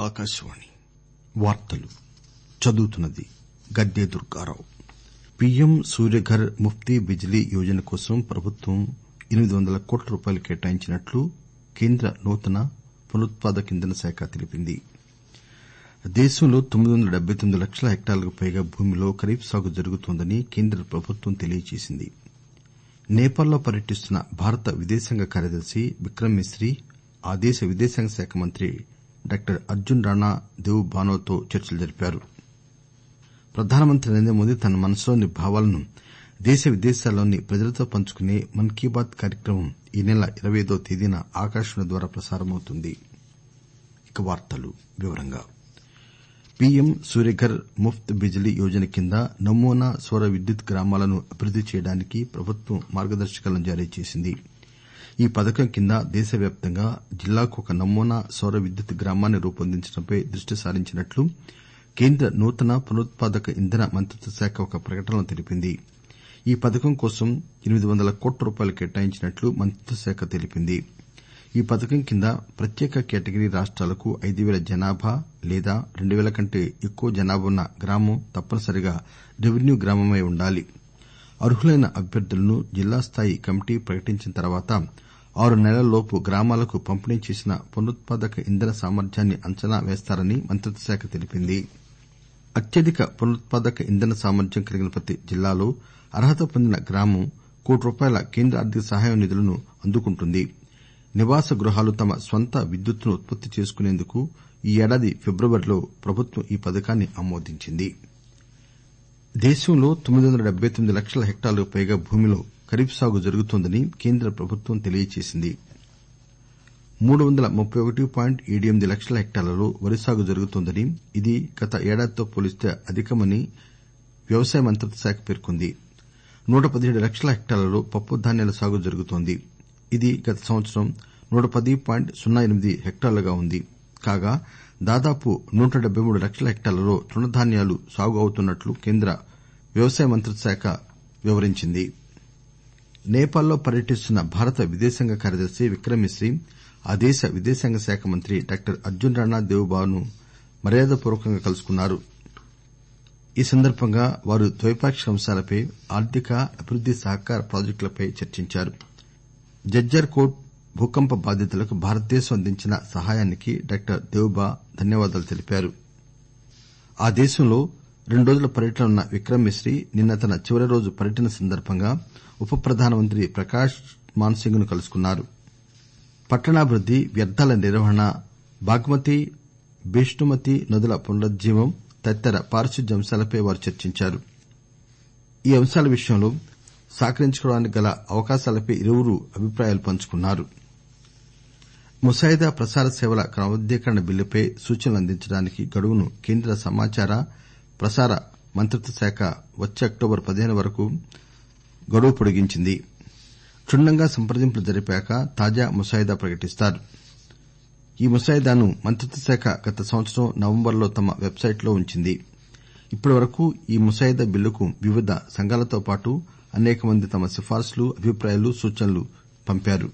ఆకాశవాణి వార్తలు చదువుతున్నది గద్దె దుర్గారావు పీఎం సూర్యఘర్ ముఫ్తీ బిజిలీ యోజన కోసం ప్రభుత్వం ఎనిమిది వందల కోట్ల రూపాయలు కేటాయించినట్లు కేంద్ర నూతన పునరుత్పాదక ఇంధన శాఖ తెలిపింది దేశంలో తొమ్మిది వందల డెబ్బై తొమ్మిది లక్షల హెక్టార్లకు పైగా భూమిలో ఖరీఫ్ సాగు జరుగుతోందని కేంద్ర ప్రభుత్వం తెలియజేసింది నేపాల్ లో పర్యటిస్తున్న భారత విదేశాంగ కార్యదర్శి విక్రమ్ మిస్రీ ఆ దేశ విదేశాంగ శాఖ మంత్రి డాక్టర్ అర్జున్ రాణా దేవ్ బానో తో చర్చలు జరిపారు ప్రధానమంత్రి నరేంద్రమోదీ తన మనసులోని భావాలను దేశ విదేశాల్లోని ప్రజలతో పంచుకునే మన్ కీ బాత్ కార్యక్రమం ఈ నెల ఇరవై ఐదవ తేదీన ఆకాశవాణి ద్వారా ప్రసారమవుతుంది పీఎం సూర్యఘర్ ముఫ్త్ బిజిలీ యోజన కింద నమూనా సౌర విద్యుత్ గ్రామాలను అభివృద్ది చేయడానికి ప్రభుత్వం మార్గదర్శకాలను జారీ చేసింది ఈ పథకం కింద దేశవ్యాప్తంగా జిల్లాకు ఒక నమూనా సౌర విద్యుత్ గ్రామాన్ని రూపొందించడంపై దృష్టి సారించినట్లు కేంద్ర నూతన పునరుత్పాదక ఇంధన మంత్రిత్వ శాఖ ఒక ప్రకటనలో తెలిపింది ఈ పథకం కోసం ఎనిమిది వందల కోట్ల రూపాయలు కేటాయించినట్లు మంత్రిత్వ శాఖ తెలిపింది ఈ పథకం కింద ప్రత్యేక కేటగిరీ రాష్టాలకు ఐదు పేల జనాభా లేదా రెండు పేల కంటే ఎక్కువ జనాభా ఉన్న గ్రామం తప్పనిసరిగా రెవెన్యూ గ్రామమై ఉండాలి అర్హులైన అభ్యర్థులను జిల్లా స్థాయి కమిటీ ప్రకటించిన తర్వాత ఆరు నెలల్లోపు గ్రామాలకు పంపిణీ చేసిన పునరుత్పాదక ఇంధన సామర్థ్యాన్ని అంచనా వేస్తారని మంత్రిత్వ శాఖ తెలిపింది అత్యధిక పునరుత్పాదక ఇంధన సామర్థ్యం కలిగిన ప్రతి జిల్లాలో అర్హత పొందిన గ్రామం కోటి రూపాయల కేంద్ర ఆర్థిక సహాయం నిధులను అందుకుంటుంది నివాస గృహాలు తమ స్వంత విద్యుత్తును ఉత్పత్తి చేసుకునేందుకు ఈ ఏడాది ఫిబ్రవరిలో ప్రభుత్వం ఈ పథకాన్ని ఆమోదించింది దేశంలో తొమ్మిది వందల డెబ్బై తొమ్మిది లక్షల హెక్టార్లకు పైగా భూమిలో ఖరీఫ్ సాగు జరుగుతోందని కేంద్ర ప్రభుత్వం తెలియజేసింది మూడు వందల ముప్పై ఒకటి పాయింట్ ఏడు ఎనిమిది లక్షల హెక్టార్లలో వరి సాగు జరుగుతోందని ఇది గత ఏడాదితో పోలిస్తే అధికమని వ్యవసాయ మంత్రిత్వ శాఖ పేర్కొంది నూట పదిహేడు లక్షల హెక్టార్లలో పప్పు ధాన్యాల సాగు జరుగుతోంది ఇది గత సంవత్సరం నూట పది పాయింట్ సున్నా ఎనిమిది హెక్టార్లుగా ఉంది కాగా దాదాపు నూట డెబ్బై మూడు లక్షల హెక్టార్లలో తృణధాన్యాలు సాగు అవుతున్నట్లు కేంద్ర వ్యవసాయ మంత్రిత్వ శాఖ వివరించింది నేపాల్ లో పర్యటిస్తున్న భారత విదేశాంగ కార్యదర్శి విక్రమ్ మిస్రీ ఆ దేశ విదేశాంగ శాఖ మంత్రి డాక్టర్ అర్జున్ రాణా దేవ్ బాను మర్యాదపూర్వకంగా కలుసుకున్నారు ఈ సందర్బంగా వారు ద్వైపాక్షిక అంశాలపై ఆర్థిక అభివృద్ది సహకార ప్రాజెక్టులపై చర్చించారు జజ్జర్ కోట్ భూకంప బాధితులకు భారతదేశం అందించిన సహాయానికి డాక్టర్ దేవ్బా ధన్యవాదాలు తెలిపారు ఆ దేశంలో రెండు రోజుల పర్యటనలో ఉన్న విక్రమ్ మిస్రీ నిన్న తన చివరి రోజు పర్యటన సందర్బంగా ఉప ప్రధానమంత్రి ప్రకాశ్ మాన్ సింగ్ ను కలుసుకున్నారు పట్టణాభివృద్ది వ్యర్థాల నిర్వహణ బాగ్మతి బిష్ణుమతి నదుల పునరుజ్జీవం తదితర పారిశుద్ధ్య అంశాలపై వారు చర్చించారు ఈ అంశాల విషయంలో సహకరించుకోవడానికి గల అవకాశాలపై ఇరువురు అభిప్రాయాలు పంచుకున్నారు ముసాయిదా ప్రసార సేవల క్రమబద్దీకరణ బిల్లుపై సూచనలు అందించడానికి గడువును కేంద్ర సమాచార ప్రసార మంత్రిత్వ శాఖ వచ్చే అక్టోబర్ పదిహేను వరకు గడువు పొడిగించింది క్షుణ్ణంగా సంప్రదింపులు జరిపాక తాజా ముసాయిదా ప్రకటిస్తారు ఈ ముసాయిదాను మంత్రిత్వ శాఖ గత సంవత్సరం నవంబర్లో తమ వెబ్ సైట్ లో ఉంచింది ఇప్పటివరకు ఈ ముసాయిదా బిల్లుకు వివిధ సంఘాలతో పాటు అనేక మంది తమ సిఫార్సులు అభిప్రాయాలు సూచనలు పంపారు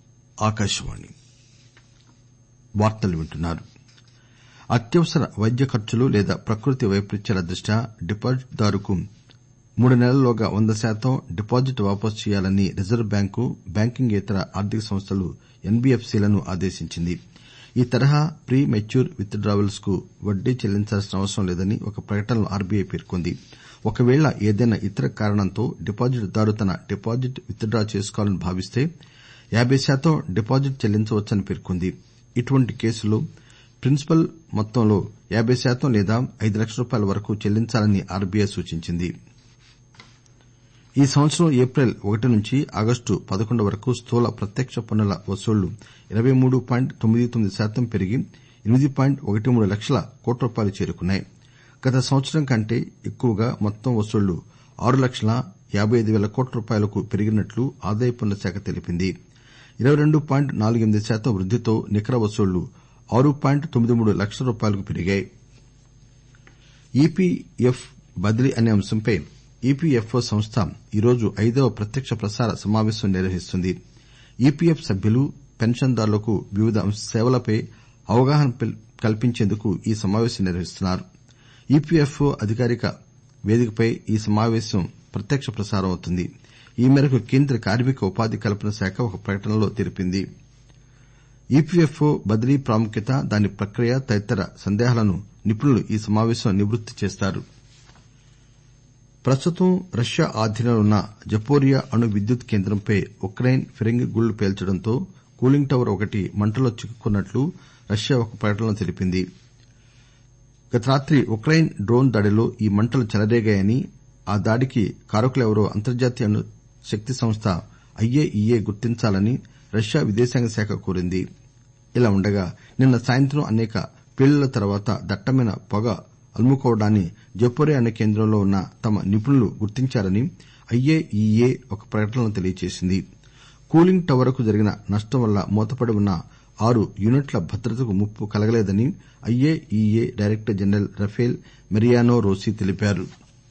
అత్యవసర వైద్య ఖర్చులు లేదా ప్రకృతి వైపరీత్యాల దృష్ట్యా డిపాజిట్దారుకు మూడు నెలల్లోగా వంద శాతం డిపాజిట్ వాపసు చేయాలని రిజర్వు బ్యాంకు బ్యాంకింగేతర ఆర్థిక సంస్థలు ఎన్బిఎఫ్సిలను ఆదేశించింది ఈ తరహా ప్రీ మెచ్యూర్ విత్ డ్రావల్స్ కు వడ్డీ చెల్లించాల్సిన అవసరం లేదని ఒక ప్రకటనలో ఆర్బీఐ పేర్కొంది ఒకవేళ ఏదైనా ఇతర కారణంతో డిపాజిట్ దారు తన డిపాజిట్ విత్ డ్రా చేసుకోవాలని భావిస్తే యాబై శాతం డిపాజిట్ చెల్లించవచ్చని పేర్కొంది ఇటువంటి కేసుల్లో ప్రిన్సిపల్ మొత్తంలో యాబై శాతం లేదా ఐదు లక్షల రూపాయల వరకు చెల్లించాలని ఆర్బీఐ సూచించింది ఈ సంవత్సరం ఏప్రిల్ ఒకటి నుంచి ఆగస్టు పదకొండు వరకు స్థూల ప్రత్యక్ష పన్నుల వసూళ్లు ఇరవై మూడు పాయింట్ తొమ్మిది తొమ్మిది శాతం పెరిగి ఎనిమిది పాయింట్ ఒకటి మూడు లక్షల కోట్ల రూపాయలు చేరుకున్నాయి గత సంవత్సరం కంటే ఎక్కువగా మొత్తం వసూళ్లు ఆరు లక్షల యాబై ఐదు పేల కోట్ల రూపాయలకు పెరిగినట్లు ఆదాయ పన్నుల శాఖ తెలిపింది ఇరవై రెండు పాయింట్ నాలుగు ఎనిమిది శాతం వృద్దితో నికర వసూళ్లు ఆరు పాయింట్ తొమ్మిది మూడు లక్షల రూపాయలకు పెరిగాయి ఈపీఎఫ్ బదిలీ అనే అంశంపై ఈపీఎఫ్ఓ సంస్థ ఈరోజు ఐదవ ప్రత్యక్ష ప్రసార సమావేశం నిర్వహిస్తుంది ఈపీఎఫ్ సభ్యులు పెన్షన్ దారులకు వివిధ సేవలపై అవగాహన కల్పించేందుకు ఈ సమావేశం నిర్వహిస్తున్నారు ఈపీఎఫ్ఓ అధికారిక వేదికపై ఈ సమావేశం ప్రత్యక్ష ప్రసారం అవుతుంది ఈ మేరకు కేంద్ర కార్మిక ఉపాధి కల్పన శాఖ ఒక ప్రకటనలో తెలిపింది ఈపీఎఫ్ఓ బదిలీ ప్రాముఖ్యత దాని ప్రక్రియ తదితర సందేహాలను నిపుణులు ఈ సమావేశంలో నివృత్తి చేస్తారు ప్రస్తుతం రష్యా ఆధీనంలో ఉన్న జపోరియా అణు విద్యుత్ కేంద్రంపై ఉక్రెయిన్ ఫిరంగి గుళ్లు పేల్చడంతో కూలింగ్ టవర్ ఒకటి మంటల్లో చిక్కుకున్నట్లు రష్యా ఒక ప్రకటనలో తెలిపింది గత రాత్రి ఉక్రెయిన్ డ్రోన్ దాడిలో ఈ మంటలు చెలరేగాయని ఆ దాడికి కారకులెవరో అంతర్జాతీయ అణు శక్తి సంస్థ ఐఏఇఏ గుర్తించాలని రష్యా విదేశాంగ శాఖ కోరింది ఇలా ఉండగా నిన్న సాయంత్రం అనేక పేలుళ్ల తర్వాత దట్టమైన పొగ అలుముకోవడాన్ని జపోరియా అణు కేంద్రంలో ఉన్న తమ నిపుణులు గుర్తించారని ఐఏఇఏ ఒక ప్రకటనలో తెలియజేసింది కూలింగ్ టవర్ కు జరిగిన నష్టం వల్ల మూతపడి ఉన్న ఆరు యూనిట్ల భద్రతకు ముప్పు కలగలేదని IAEA director general Rafael Mariano Grossi తెలిపారు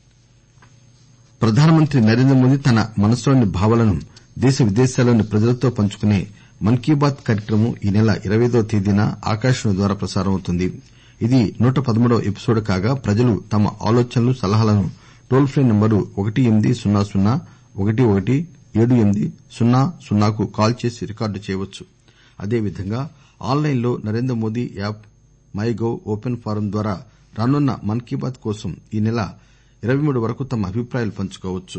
ప్రధానమంత్రి నరేంద్ర మోదీ తన మనసులోని భావాలను దేశ విదేశాల్లోని ప్రజలతో పంచుకునే మన్ కీ బాత్ కార్యక్రమం ఈ నెల ఇరవైదవ తేదీన ఆకాశవాణి ద్వారా ప్రసారమవుతుంది ఇది నూట పదమూడవ ఎపిసోడ్ కాగా ప్రజలు తమ ఆలోచనలు సలహాలను టోల్ ఫ్రీ నంబరు ఒకటి ఎనిమిది సున్నా సున్నా ఒకటి ఒకటి ఏడు ఎనిమిది సున్నా సున్నాకు కాల్ చేసి రికార్డు చేయవచ్చు అదేవిధంగా ఆన్ లైన్ లో Narendra Modi app MyGov open forum ద్వారా రానున్న మన్ కీ బాత్ కోసం ఈ నెల ఇరవై మూడు వరకు తమ అభిప్రాయాలు పంచుకోవచ్చు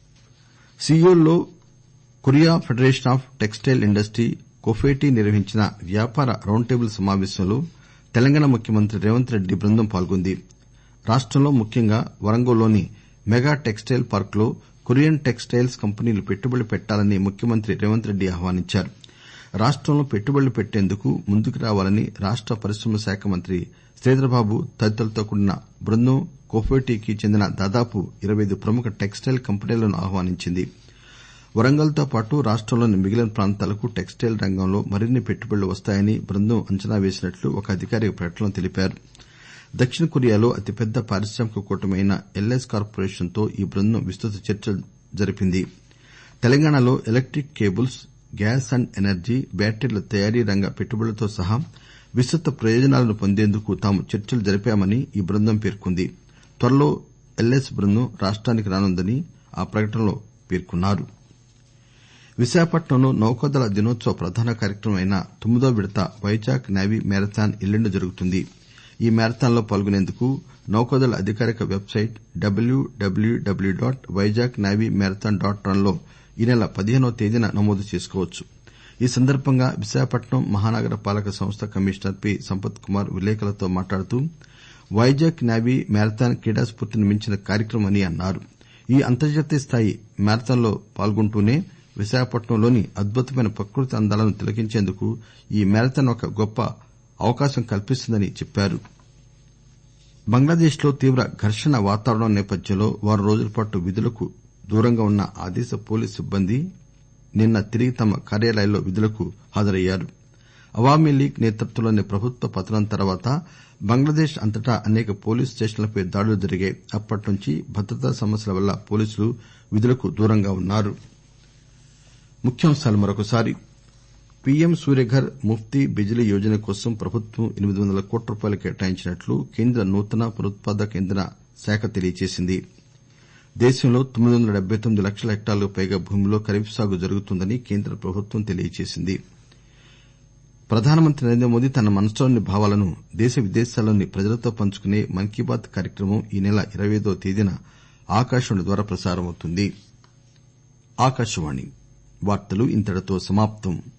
సియోల్ లో Korea Federation of Textile Industry KOFOTI నిర్వహించిన వ్యాపార రౌండ్ టేబుల్ సమావేశంలో తెలంగాణ ముఖ్యమంత్రి రేవంత్ రెడ్డి బృందం పాల్గొంది రాష్టంలో ముఖ్యంగా వరంగల్లోని మెగా టెక్స్ టైల్ పార్క్ లో కొరియన్ టెక్స్ టైల్స్ కంపెనీలు పెట్టుబడులు పెట్టాలని ముఖ్యమంత్రి రేవంత్ రెడ్డి ఆహ్వానించారు రాష్టంలో పెట్టుబడులు పెట్టేందుకు ముందుకు రావాలని రాష్ట పరిశ్రమల శాఖ మంత్రి శ్రీధర్బాబు తదితరులతో కూడిన బృందం కొఫేటీకి చెందిన దాదాపు ఇరవై ఐదు ప్రముఖ టెక్స్ టైల్ కంపెనీలను ఆహ్వానించింది వరంగల్ తో పాటు రాష్టంలోని మిగిలిన ప్రాంతాలకు టెక్స్ టైల్ రంగంలో మరిన్ని పెట్టుబడులు వస్తాయని బృందం అంచనా వేసినట్లు ఒక అధికారిక ప్రకటనలో తెలిపారు దక్షిణ కొరియాలో అతిపెద్ద పారిశ్రామిక కూటమి అయిన ఎల్ఎస్ కార్పొరేషన్ తో ఈ బృందం విస్తృత చర్చలు జరిపింది తెలంగాణలో electric cables gas and energy బ్యాటరీల తయారీ రంగ పెట్టుబడులతో సహా విస్తృత ప్రయోజనాలను పొందేందుకు తాము చర్చలు జరిపామని ఈ బృందం పేర్కొంది త్వరలో ఎల్ఎస్ బృందం రాష్టానికి రానుందని ఆ ప్రకటనలో పేర్కొన్నారు విశాఖపట్నంలో నౌకాదళ దినోత్సవ ప్రధాన కార్యక్రమం అయిన తొమ్మిదో విడత వైజాగ్ నేవీ మ్యారథాన్ ఎల్లుండి జరుగుతుంది ఈ మ్యారథాన్ లో పాల్గొనేందుకు నౌకాదళ అధికారిక website WWW dot Vizag navy marathon dot com లో ఈ నెల పదిహేనవ తేదీన నమోదు చేసుకోవచ్చు ఈ సందర్బంగా విశాఖపట్నం మహానగర పాలక సంస్థ కమిషనర్ పి సంపత్ కుమార్ విలేకరులతో మాట్లాడుతూ వైజాగ్ నేవీ మ్యారథాన్ క్రీడా స్పూర్తిని మించిన కార్యక్రమని అన్నారు ఈ అంతర్జాతీయ స్థాయి మ్యారథాన్ లో పాల్గొంటూనే విశాఖపట్నంలోని అద్భుతమైన ప్రకృతి అందాలను తిలకించేందుకు ఈ మ్యారథాన్ ఒక గొప్ప అవకాశం కల్పిస్తుందని చెప్పారు బంగ్లాదేశ్ లో తీవ్ర ఘర్షణ వాతావరణం నేపథ్యంలో వారం రోజుల పాటు విధులకు దూరంగా ఉన్న ఆ దేశ పోలీసు సిబ్బంది నిన్న తిరిగి తమ కార్యాలయాల్లో విధులకు హాజరయ్యారు అవామీ లీగ్ నేతృత్వంలోని ప్రభుత్వ పతనం తర్వాత బంగ్లాదేశ్ అంతటా అనేక పోలీసు స్టేషన్లపై దాడులు జరిగాయి అప్పటి నుంచి భద్రతా సమస్యల వల్ల పోలీసులు విధులకు దూరంగా ఉన్నారు పీఎం సూర్యఘర్ ముఫ్తీ బిజిలీ యోజన కోసం ప్రభుత్వం ఎనిమిది వందల కోట్ల రూపాయలు కేటాయించినట్లు కేంద్ర నూతన పునరుత్పాదక ఇంధన శాఖ తెలియజేసింది దేశంలో తొమ్మిది వందల డెబ్బై తొమ్మిది లక్షల హెక్టార్లకు పైగా భూమిలో ఖరీఫ్ సాగు జరుగుతుందని కేంద్ర ప్రభుత్వం తెలియజేసింది ప్రధానమంత్రి నరేంద్ర మోదీ తన మనసులోని భావాలను దేశ విదేశాల్లోని ప్రజలతో పంచుకునే మన్ కీ బాత్ కార్యక్రమం ఈ నెల ఇరవైదవ తేదీన ఆకాశవాణి ద్వారా ప్రసారమవుతుంది